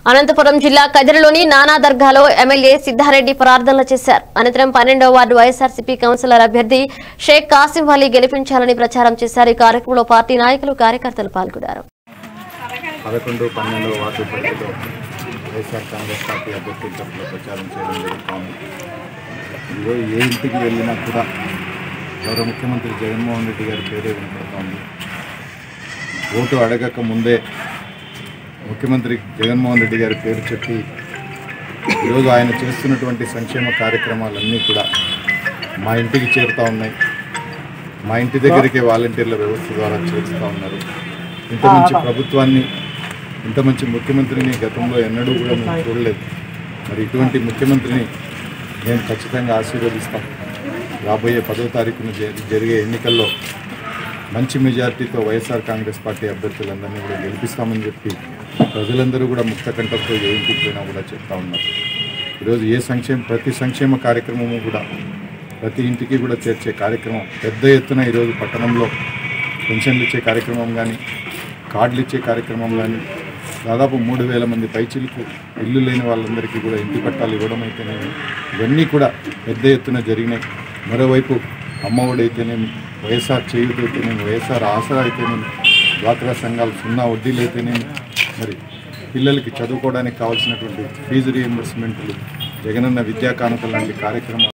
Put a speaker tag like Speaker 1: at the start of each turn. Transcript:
Speaker 1: అనంతపురం జిల్లా కదిరిలోని నానా దర్గాలో ఎమ్మెల్యే సిద్ధారెడ్డి ప్రార్థనలు చేశారు అనంతరం పన్నెండవ వార్డు వైఎస్ఆర్సీపీ కౌన్సిలర్ అభ్యర్థి షేక్ కాసిం అలీ గెలిపించాలని ప్రచారం చేశారు ఈ కార్యక్రమంలో పార్టీ నాయకులు కార్యకర్తలు పాల్గొన్నారు
Speaker 2: పదకొండు పన్నెండు వార్డు పరిధిలో వైఎస్ఆర్ కాంగ్రెస్ పార్టీ అభ్యర్థుల తరఫున ప్రచారం చేయడం జరుగుతోంది ఈరోజు ఏ ఇంటికి వెళ్ళినా కూడా గౌరవ ముఖ్యమంత్రి జగన్మోహన్ రెడ్డి గారి పేరే వినపడుతోంది ఓటు అడగక ముందే ముఖ్యమంత్రి జగన్మోహన్ రెడ్డి గారి పేరు చెప్పి ఈరోజు ఆయన చేస్తున్నటువంటి సంక్షేమ కార్యక్రమాలన్నీ కూడా మా ఇంటికి చేరుతూ ఉన్నాయి మా ఇంటి దగ్గరికి వాలంటీర్ల వ్యవస్థ ద్వారా చేరుస్తూ ఉన్నారు ఇంత మంచి ప్రభుత్వాన్ని ఇంత మంచి ముఖ్యమంత్రిని గతంలో ఎన్నడూ కూడా మేము చూడలేదు మరి ఇటువంటి ముఖ్యమంత్రిని మేము ఖచ్చితంగా ఆశీర్వదిస్తాం రాబోయే పదో తారీఖున జరి- జరిగే ఎన్నికల్లో మంచి మెజారిటీతో వైఎస్ఆర్ కాంగ్రెస్ పార్టీ అభ్యర్థులందరినీ కూడా గెలిపిస్తామని చెప్పి ప్రజలందరూ కూడా ముక్త కంఠంతో ఏ ఇంటికి పోయినా కూడా చెప్తా ఉన్నారు ఈరోజు ఏ సంక్షేమ ప్రతి సంక్షేమ కార్యక్రమము కూడా ప్రతి ఇంటికి కూడా చేర్చే కార్యక్రమం పెద్ద ఎత్తున ఈరోజు పట్టణంలో పెన్షన్లు ఇచ్చే కార్యక్రమం కానీ కార్డులు ఇచ్చే కార్యక్రమం కానీ దాదాపు మూడు వేల మంది పైచిలకు ఇల్లు లేని వాళ్ళందరికీ కూడా ఇంటి పట్టాలు ఇవ్వడం అయితేనేమి ఇవన్నీ కూడా పెద్ద ఎత్తున జరిగినాయి మరోవైపు అమ్మఒడి అయితేనేమి వైఎస్ఆర్ చేయూత అయితేనేమి వైఎస్ఆర్ ఆసరా అయితేనేమి డ్వాక్రా సంఘాలు సున్నా వడ్డీలు అయితేనేమి మరి పిల్లలకి చదువుకోవడానికి కావాల్సినటువంటి ఫీజు రియంబర్స్మెంట్లు జగనన్న విద్యా కానుకలు లాంటి కార్యక్రమాలు